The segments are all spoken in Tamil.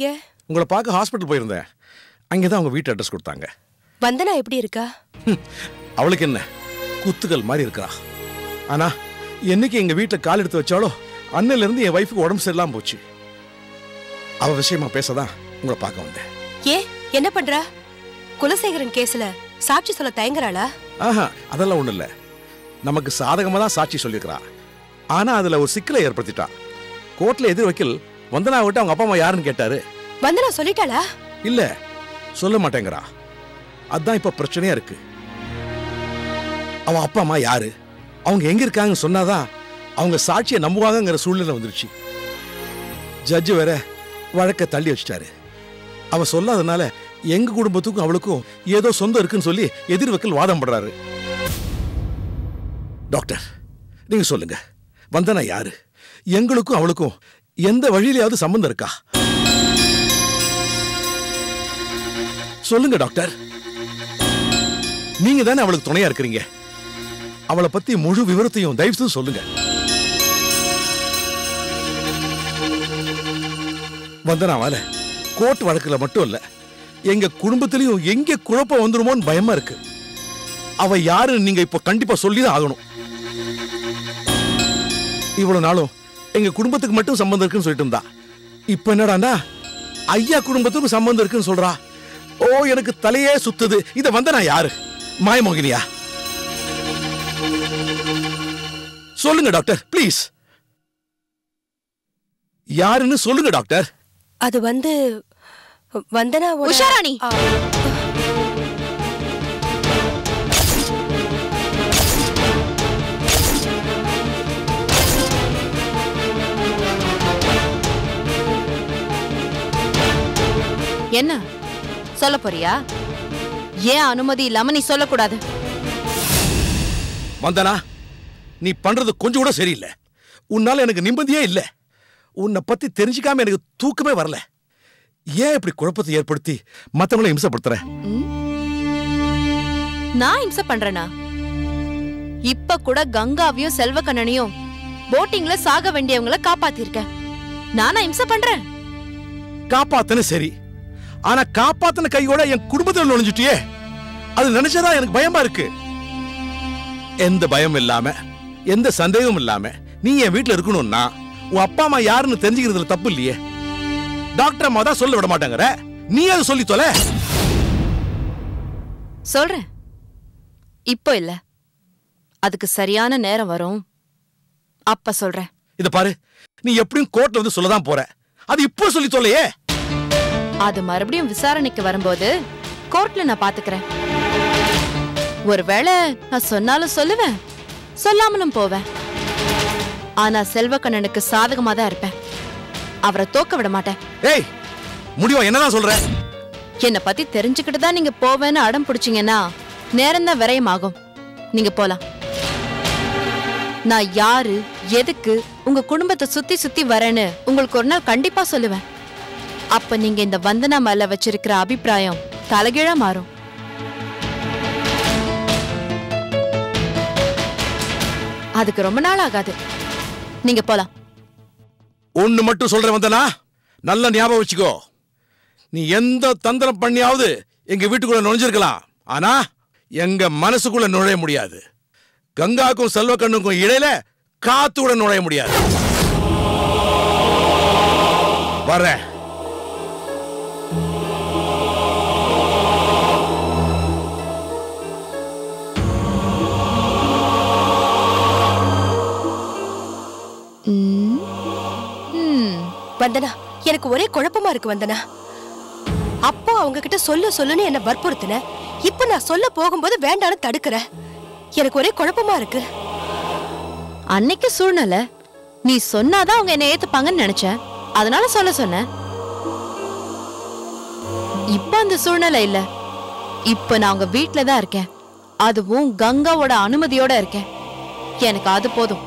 இங்க உங்களை பார்க்க ஹாஸ்பிட்டல் போயிருந்தேன் அங்கே தான் அவங்க வீட்டு அட்ரஸ் கொடுத்தாங்க வந்தனா எப்படி இருக்கா ஹம், அவளுக்கு என்ன குத்துகள் மாதிரி இருக்கா ஆனா என்னைக்கு எங்க வீட்டில் கால் எடுத்து வச்சாலோ அன்னையில இருந்து என் ஒய்ஃபுக்கு உடம்பு சரியில்லாம போச்சு அவ விஷயமா பேசதான் உங்களை பார்க்க வந்தேன் ஏன் என்ன பண்றா குலசேகரன் கேஸ்ல சாட்சி சொல்ல தயங்குறாளா ஆஹா அதெல்லாம் ஒண்ணும் இல்ல நமக்கு சாதகமா தான் சாட்சி சொல்லியிருக்கிறா ஆனா அதுல ஒரு சிக்கலை ஏற்படுத்திட்டா கோர்ட்ல எதிர் வக்கீல் வந்தனா விட்டு அவங்க அப்பா அம்மா யாருன்னு கேட்டாரு வந்தனா சொல்லிட்டாளா இல்ல சொல்ல மாட்டேங்கிறா அதான் இப்ப பிரச்சனையா இருக்கு அவ அப்பா அம்மா யாரு அவங்க எங்க இருக்காங்கன்னு சொன்னாதான் அவங்க சாட்சியை நம்புவாங்கங்கிற சூழ்நிலை வந்துருச்சு ஜட்ஜு வேற வழக்க தள்ளி வச்சிட்டாரு அவ சொல்லாதனால எங்க குடும்பத்துக்கும் அவளுக்கும் ஏதோ சொந்தம் இருக்குன்னு சொல்லி எதிர் வக்கீல் வாதம் பண்றாரு டாக்டர் நீங்க சொல்லுங்க வந்தனா யாரு எங்களுக்கும் அவளுக்கும் எந்த வழியிலயாவது சம்பந்தம் இருக்கா சொல்லுங்க டாக்டர் நீங்க தானே அவளுக்கு துணையா இருக்கிறீங்க அவளை பத்தி முழு விவரத்தையும் தயவு செய்து சொல்லுங்க வந்தனாவால கோர்ட் வழக்குல மட்டும் இல்ல எங்க குடும்பத்திலையும் எங்க குழப்பம் வந்துருமோன்னு பயமா இருக்கு அவ யாருன்னு நீங்க இப்ப கண்டிப்பா சொல்லிதான் ஆகணும் இவ்வளவு நாளும் எங்க குடும்பத்துக்கு மட்டும் சம்பந்தம் இருக்குன்னு சொல்லிட்டு இருந்தா இப்ப என்னடான்னா ஐயா குடும்பத்துக்கும் சம்பந்தம் இருக்குன்னு சொல்றா ஓ எனக்கு தலையே சுத்துது இத வந்த நான் யாரு மாயமோகினியா சொல்லுங்க டாக்டர் ப்ளீஸ் யாருன்னு சொல்லுங்க டாக்டர் அது வந்து வந்தனா உஷாராணி. என்ன சொல்ல போறியா ஏன் அனுமதி இல்லாம நீ சொல்லக்கூடாது வந்தனா நீ பண்றது கொஞ்சம் கூட சரியில்லை உன்னால எனக்கு நிம்மதியே இல்ல உன்னை பத்தி தெரிஞ்சுக்காம எனக்கு தூக்கமே வரல ஏன் இப்படி குழப்பத்தை ஏற்படுத்தி மத்தவங்களை இம்சப்படுத்துற நான் இம்சை பண்றேனா இப்ப கூட கங்காவையும் செல்வக்கண்ணனையும் போட்டிங்ல சாக வேண்டியவங்கள காப்பாத்திருக்க நானா இம்சை பண்றேன் காப்பாத்தன சரி ஆனா காப்பாத்தின கையோட என் குடும்பத்துல நுழைஞ்சிட்டியே அது நினைச்சதா எனக்கு பயமா இருக்கு எந்த பயம் இல்லாம எந்த சந்தேகமும் இல்லாம நீ என் வீட்டுல இருக்கணும்னா உன் அப்பா அம்மா யாருன்னு தெரிஞ்சுக்கிறதுல தப்பு இல்லையே டாக்டர் அம்மா தான் சொல்ல விட மாட்டாங்கற நீ அதை சொல்லி தொலை சொல்றேன் இப்போ இல்ல அதுக்கு சரியான நேரம் வரும் அப்ப சொல்றேன் இத பாரு நீ எப்படியும் கோர்ட்ல வந்து சொல்லதான் போற அது இப்போ சொல்லி தொலையே அது மறுபடியும் விசாரணைக்கு வரும்போது கோர்ட்ல நான் பாத்துக்கிறேன் ஒருவேளை நான் சொன்னாலும் சொல்லுவேன் சொல்லாமலும் போவேன் ஆனா செல்வக்கண்ணனுக்கு சாதகமா தான் இருப்பேன் அவரை தோக்க விட மாட்டேன் ஏய் முடிவா என்னதான் சொல்ற என்னை பத்தி தெரிஞ்சுக்கிட்டு தான் நீங்க போவேன்னு அடம் பிடிச்சீங்கன்னா நேரம் தான் விரயமாகும் நீங்க போலாம் நான் யாரு எதுக்கு உங்க குடும்பத்தை சுத்தி சுத்தி வரேன்னு உங்களுக்கு ஒரு நாள் கண்டிப்பா சொல்லுவேன் அப்ப நீங்க இந்த வந்தனா மேல வச்சிருக்கிற அபிப்பிராயம் தலைகீழா மாறும் அதுக்கு ரொம்ப நாள் ஆகாது நீங்க போலாம் ஒண்ணு மட்டும் சொல்றேன் வந்தனா நல்ல ஞாபகம் வச்சுக்கோ நீ எந்த தந்திரம் பண்ணியாவது எங்க வீட்டுக்குள்ள நுழைஞ்சிருக்கலாம் ஆனா எங்க மனசுக்குள்ள நுழைய முடியாது கங்காக்கும் செல்வக்கண்ணுக்கும் இடையில காத்து கூட நுழைய முடியாது வரேன் ம். ம். வந்தனா எனக்கு ஒரே குழப்பமா இருக்கு வந்தனா அப்போ அவங்க கிட்ட சொல்ல சொல்லுன்னு என்ன வற்புறுத்தின இப்போ நான் சொல்ல போகும்போது வேண்டான்னு தடுக்கிற எனக்கு ஒரே குழப்பமா இருக்கு அன்னைக்கு சூழ்நிலை நீ சொன்னாதான் அவங்க என்ன ஏத்துப்பாங்கன்னு நினைச்சேன் அதனால சொல்ல சொன்னேன் இப்ப அந்த சூழ்நிலை இல்ல இப்ப நான் உங்க வீட்ல தான் இருக்கேன் அதுவும் கங்காவோட அனுமதியோட இருக்கேன் எனக்கு அது போதும்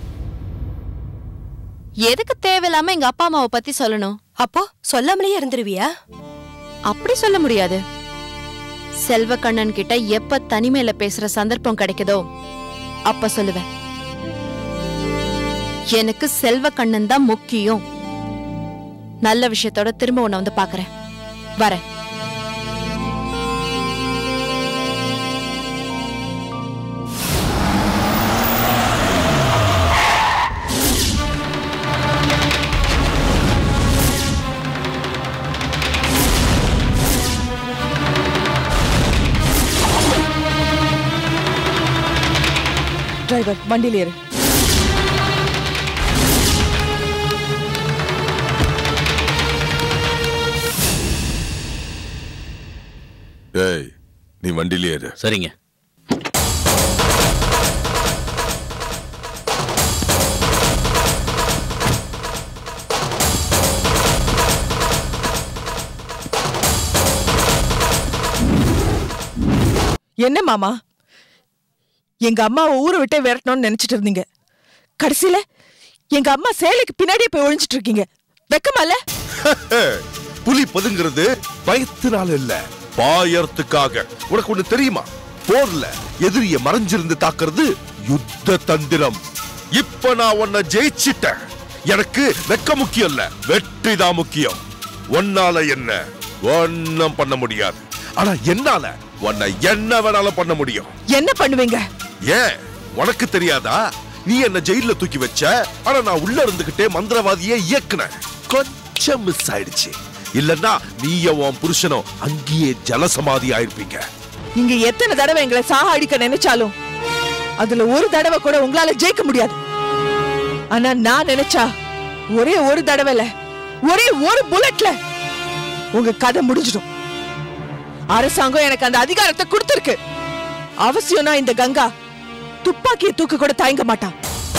எதுக்கு தேவையில்லாம எங்க அப்பா அம்மாவை பத்தி சொல்லணும் அப்போ சொல்லாமலேயே இருந்துருவியா அப்படி சொல்ல முடியாது செல்வக்கண்ணன் கிட்ட எப்ப தனிமையில பேசுற சந்தர்ப்பம் கிடைக்குதோ அப்ப சொல்லுவேன் எனக்கு செல்வக்கண்ணன் தான் முக்கியம் நல்ல விஷயத்தோட திரும்ப உன்னை வந்து பாக்குறேன் வரேன் டிரைவர் வண்டியில் ஏறு ஏய் நீ வண்டியிலே ஏறு சரிங்க என்ன மாமா எங்க அம்மாவை ஊரை விட்டே விரட்டணும்னு நினைச்சிட்டு இருந்தீங்க கடைசியில எங்க அம்மா சேலைக்கு பின்னாடியே போய் ஒழிஞ்சிட்டு இருக்கீங்க வெக்கமால புலி பதுங்கிறது பயத்தினால இல்ல பாயறதுக்காக உனக்கு ஒண்ணு தெரியுமா போர்ல எதிரிய மறைஞ்சிருந்து தாக்குறது யுத்த தந்திரம் இப்ப நான் உன்னை ஜெயிச்சிட்டேன் எனக்கு வெக்க முக்கியம் இல்ல வெற்றி தான் முக்கியம் உன்னால என்ன ஒன்னும் பண்ண முடியாது ஆனா என்னால உன்னை என்ன வேணாலும் பண்ண முடியும் என்ன பண்ணுவீங்க ஏன் உனக்கு தெரியாதா நீ என்ன ஜெயில தூக்கி வச்ச ஆனா நான் உள்ள இருந்துகிட்டே மந்திரவாதியை இயக்குனேன் கொஞ்சம் மிஸ் ஆயிடுச்சு இல்லன்னா நீயும் உன் புருஷனும் அங்கேயே ஜலசமாதி ஆயிருப்பீங்க நீங்க எத்தனை தடவை எங்களை சாக அடிக்க நினைச்சாலும் அதுல ஒரு தடவை கூட உங்களால ஜெயிக்க முடியாது ஆனா நான் நினைச்சா ஒரே ஒரு தடவைல ஒரே ஒரு புல்லட்ல உங்க கதை முடிஞ்சிடும் அரசாங்கம் எனக்கு அந்த அதிகாரத்தை கொடுத்திருக்கு அவசியம்னா இந்த கங்கா துப்பாக்கியை தூக்க கூட தயங்க மாட்டான்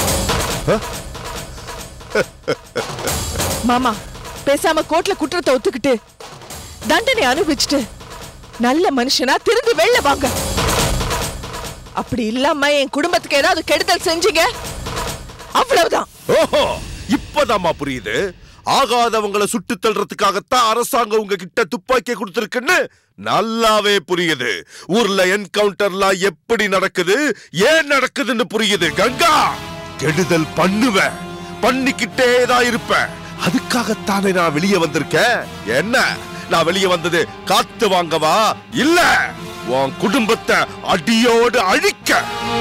மாமா பேசாம கோர்ட்ல குற்றத்தை ஒத்துக்கிட்டு தண்டனை அனுபவிச்சுட்டு நல்ல மனுஷனா திரும்பி வெளில வாங்க அப்படி இல்லாம என் குடும்பத்துக்கு ஏதாவது கெடுதல் செஞ்சீங்க அவ்வளவுதான் ஓஹோ இப்பதாம்மா புரியுது ஆகாதவங்களை சுட்டு தள்ளுறதுக்காகத்தான் அரசாங்கம் உங்ககிட்ட துப்பாக்கியை கொடுத்திருக்குன்னு நல்லாவே புரியுது ஊர்ல என்கவுண்டர்லாம் எப்படி நடக்குது ஏன் நடக்குதுன்னு புரியுது கங்கா கெடுதல் பண்ணுவேன் பண்ணிக்கிட்டே தான் இருப்பேன் அதுக்காகத்தானே நான் வெளியே வந்திருக்கேன் என்ன நான் வெளியே வந்தது காத்து வாங்கவா இல்ல உன் குடும்பத்தை அடியோடு அழிக்க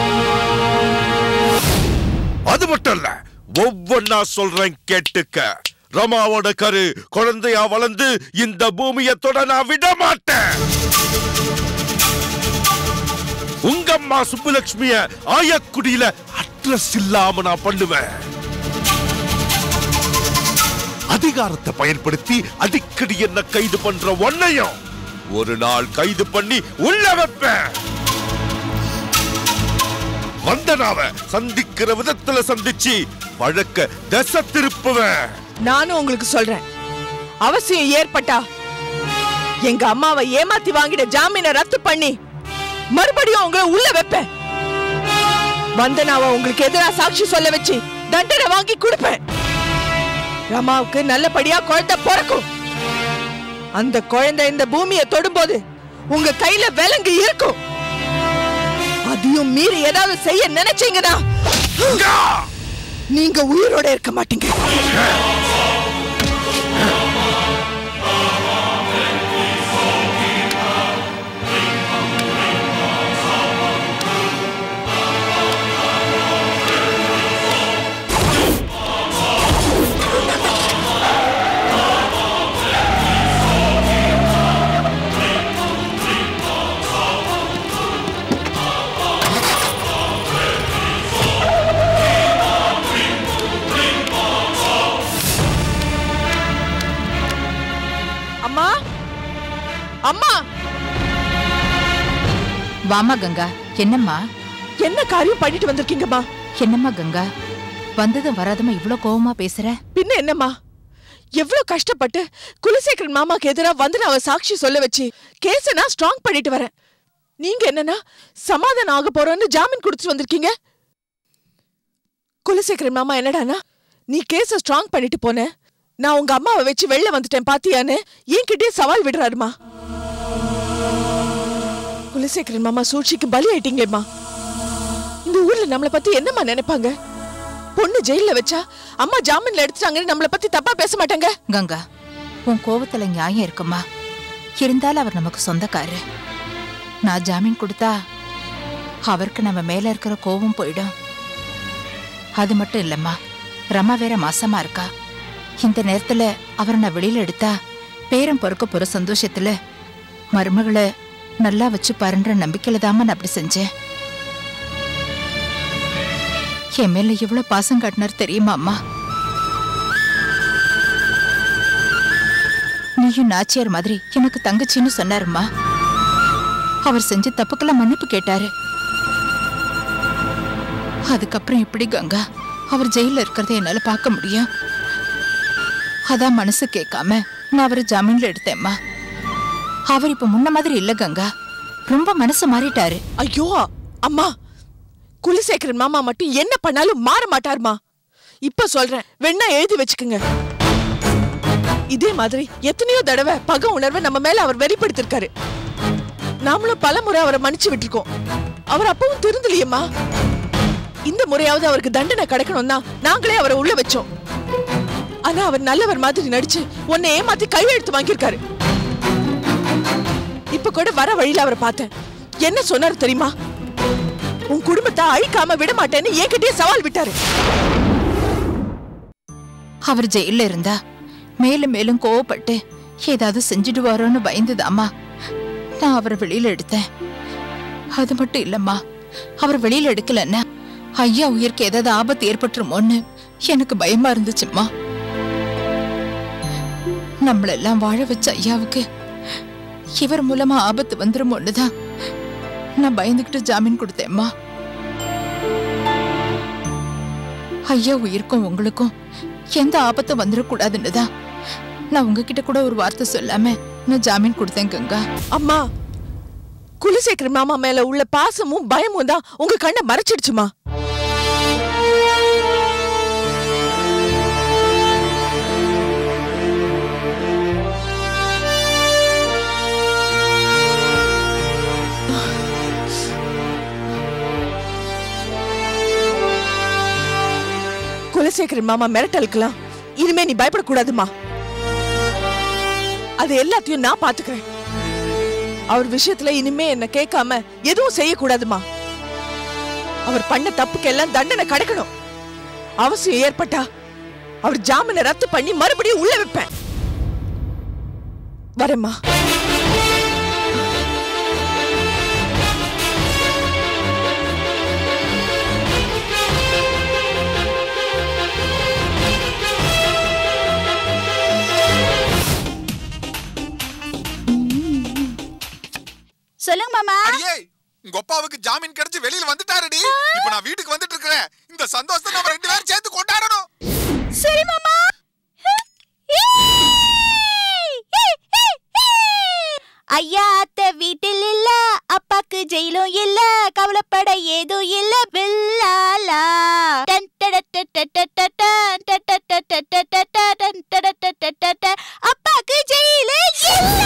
அது மட்டும் இல்ல ஒவ்வொன்னா சொல்றேன் கேட்டுக்க ரமாவோட கரு குழந்தையா வளர்ந்து இந்த பூமியை தொட நான் விட மாட்டேன் உங்க அம்மா சுப்புலட்சுமிய ஆயக்குடியில அட்ரஸ் இல்லாம நான் பண்ணுவேன் அதிகாரத்தை பயன்படுத்தி அடிக்கடி என்ன கைது பண்ற ஒன்னையும் ஒரு நாள் கைது பண்ணி உள்ள வைப்பேன் வந்தனாவ சந்திக்கிற விதத்துல சந்திச்சு வழக்க தசை திருப்புவேன் நானும் உங்களுக்கு சொல்றேன் அவசியம் ஏற்பட்டா எங்க அம்மாவை ஏமாத்தி வாங்கிட ஜாமீனை ரத்து பண்ணி மறுபடியும் உங்களை உள்ள வைப்பேன் வந்தனாவ உங்களுக்கு எதிரா சாட்சி சொல்ல வச்சு தண்டனை வாங்கி கொடுப்பேன் ரமாவுக்கு நல்லபடியா குழந்தை பிறக்கும் அந்த குழந்தை இந்த பூமியை தொடும்போது உங்க கையில விலங்கு இருக்கும் அதையும் மீறி ஏதாவது செய்ய நினைச்சீங்கன்னா நீங்க உயிரோட இருக்க மாட்டீங்க அம்மா அம்மா வாமா கங்கா என்னம்மா என்ன காரியம் பண்ணிட்டு வந்திருக்கீங்கம்மா என்னம்மா கங்கா வந்ததும் வராதமா இவ்ளோ கோவமா பேசுற பின்ன என்னம்மா எவ்வளவு கஷ்டப்பட்டு குலசேகரன் மாமாக்கு எதிரா வந்து நான் சாட்சி சொல்ல வச்சு கேஸ நான் ஸ்ட்ராங் பண்ணிட்டு வரேன் நீங்க என்னன்னா சமாதானம் ஆக போறோம்னு ஜாமீன் கொடுத்துட்டு வந்திருக்கீங்க குலசேகரன் மாமா என்னடானா நீ கேஸ ஸ்ட்ராங் பண்ணிட்டு போன நான் உங்க அம்மாவை வச்சு வெளில வந்துட்டேன் பாத்தியான்னு என்கிட்டயே சவால் விடுறாருமா குலசேகரன் மாமா சூழ்ச்சிக்கு பலி ஆயிட்டீங்களேம்மா இந்த ஊர்ல நம்மளை பத்தி என்னம்மா நினைப்பாங்க பொண்ணு ஜெயில வச்சா அம்மா ஜாமீன்ல எடுத்துட்டாங்கன்னு நம்மள பத்தி தப்பா பேச மாட்டாங்க கங்கா உன் கோவத்துல நியாயம் இருக்குமா இருந்தாலும் அவர் நமக்கு சொந்தக்காரு நான் ஜாமீன் கொடுத்தா அவருக்கு நம்ம மேல இருக்கிற கோவம் போயிடும் அது மட்டும் இல்லம்மா ரமா வேற மாசமா இருக்கா இந்த நேரத்துல அவரை நான் வெளியில எடுத்தா பேரம் பொறுக்க போற சந்தோஷத்துல மருமகளை நல்லா வச்சு பாருன்ற நம்பிக்கையில தாம்மா நான் அப்படி செஞ்சேன் என் மேல எவ்வளவு பாசம் காட்டினார் தெரியுமா அம்மா நீயும் நாச்சியார் மாதிரி எனக்கு தங்கச்சின்னு சொன்னாருமா அவர் செஞ்ச தப்புக்கெல்லாம் மன்னிப்பு கேட்டாரு அதுக்கப்புறம் எப்படி கங்கா அவர் ஜெயில இருக்கிறத என்னால பார்க்க முடியும் அதான் மனசு கேட்காம நான் அவரை ஜாமீன்ல எடுத்தேம்மா அவர் இப்ப முன்ன மாதிரி இல்ல கங்கா ரொம்ப மனசு மாறிட்டாரு ஐயோ அம்மா குலசேகரன் மாமா மட்டும் என்ன பண்ணாலும் மாற மாட்டாருமா இப்ப சொல்றேன் வேணா எழுதி வச்சுக்குங்க இதே மாதிரி எத்தனையோ தடவை பக உணர்வை நம்ம மேல அவர் வெளிப்படுத்திருக்காரு நாமளும் பல முறை அவரை மன்னிச்சு விட்டுருக்கோம் அவர் அப்பவும் திருந்தலையேம்மா இந்த முறையாவது அவருக்கு தண்டனை கிடைக்கணும் தான் நாங்களே அவரை உள்ள வச்சோம் ஆனா அவர் நல்லவர் மாதிரி நடிச்சு உன்னை ஏமாத்தி கையெழுத்து வாங்கியிருக்காரு இப்ப கூட வர வழியில அவரை பார்த்தேன் என்ன சொன்னாரு தெரியுமா உன் குடும்பத்தை அழிக்காம விட மாட்டேன்னு என்கிட்டயே சவால் விட்டாரு அவர் ஜெயில இருந்தா மேலும் மேலும் கோவப்பட்டு ஏதாவது செஞ்சிடுவாரோன்னு பயந்துதாம்மா நான் அவரை வெளியில எடுத்தேன் அது மட்டும் இல்லம்மா அவர் வெளியில எடுக்கலன்னா ஐயா உயிருக்கு ஏதாவது ஆபத்து ஏற்பட்டுருமோன்னு எனக்கு பயமா இருந்துச்சும்மா நம்மளெல்லாம் வாழ வச்ச ஐயாவுக்கு இவர் மூலமா ஆபத்து வந்துருமோன்னு தான் நான் பயந்துகிட்டு ஜாமீன் கொடுத்தேம்மா ஐயா உயிருக்கும் உங்களுக்கும் எந்த ஆபத்தும் வந்துடக்கூடாதுன்னு தான் நான் உங்ககிட்ட கூட ஒரு வார்த்தை சொல்லாம நான் ஜாமீன் கொடுத்தேன் கங்கா அம்மா குலசேகர் மாமா மேல உள்ள பாசமும் பயமும் தான் உங்க கண்ணை மறைச்சிடுச்சுமா குலசேகரன் மாமா மிரட்டலுக்கலாம் இனிமே நீ பயப்படக்கூடாதுமா அது எல்லாத்தையும் நான் பாத்துக்கிறேன் அவர் விஷயத்துல இனிமே என்ன கேட்காம எதுவும் செய்யக்கூடாதுமா அவர் பண்ண தப்புக்கு எல்லாம் தண்டனை கிடைக்கணும் அவசியம் ஏற்பட்டா அவர் ஜாமீனை ரத்து பண்ணி மறுபடியும் உள்ள வைப்பேன் வரேம்மா சொல்லுங்க மாமா அடியே உங்க அப்பாவுக்கு ஜாமீன் கிடைச்சு வெளியில வந்துட்டாருடி இப்ப நான் வீட்டுக்கு வந்துட்டு இருக்கிறேன் இந்த சந்தோஷத்தை நம்ம ரெண்டு பேரும் சேர்த்து கொண்டாடணும் சரி மாமா ஐயா அத்தை வீட்டில் இல்ல அப்பாக்கு ஜெயிலும் இல்ல கவலைப்பட ஏதும் இல்ல பில்லாலா டன் டட டட டட டட டட டட டட டட டட டட டட. அப்பாக்கு ஜெயிலு இல்ல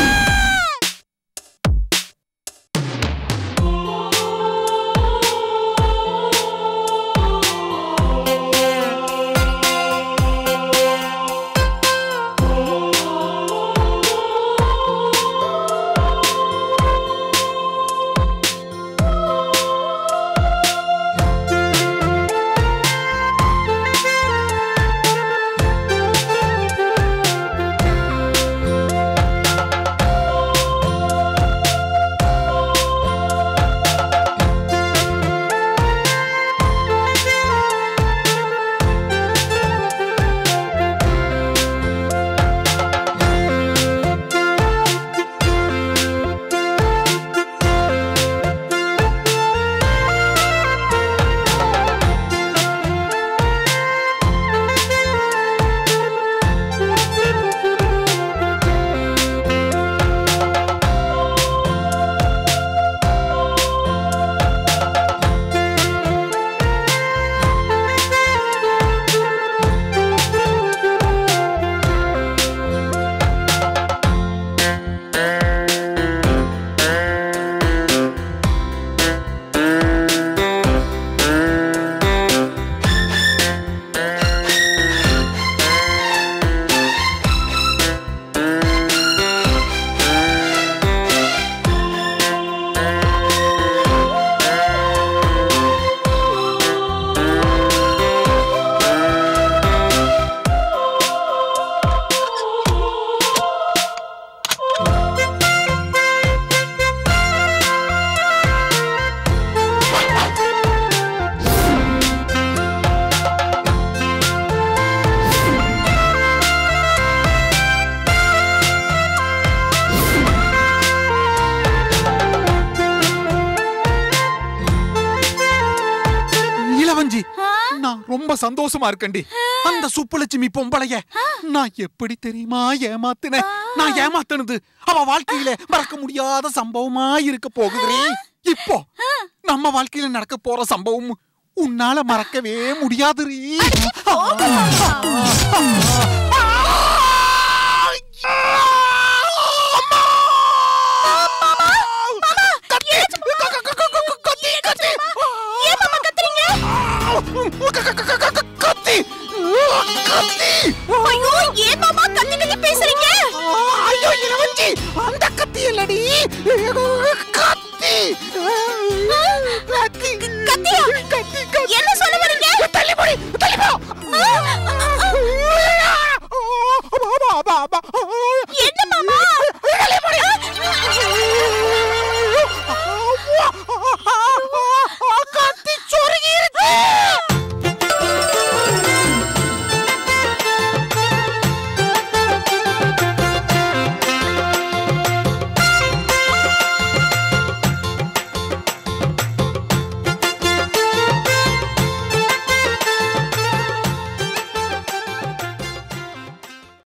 நான் ரொம்ப சந்தோஷமா இருக்கேன்டி அந்த சுப்புலட்சுமி பொம்பளைய நான் எப்படி தெரியுமா ஏமாத்தினேன் நான் ஏமாத்தினது அவ வாழ்க்கையில மறக்க முடியாத சம்பவமா இருக்க போகுதுரே இப்போ நம்ம வாழ்க்கையில நடக்க போற சம்பவம் உன்னால மறக்கவே முடியாது ரீ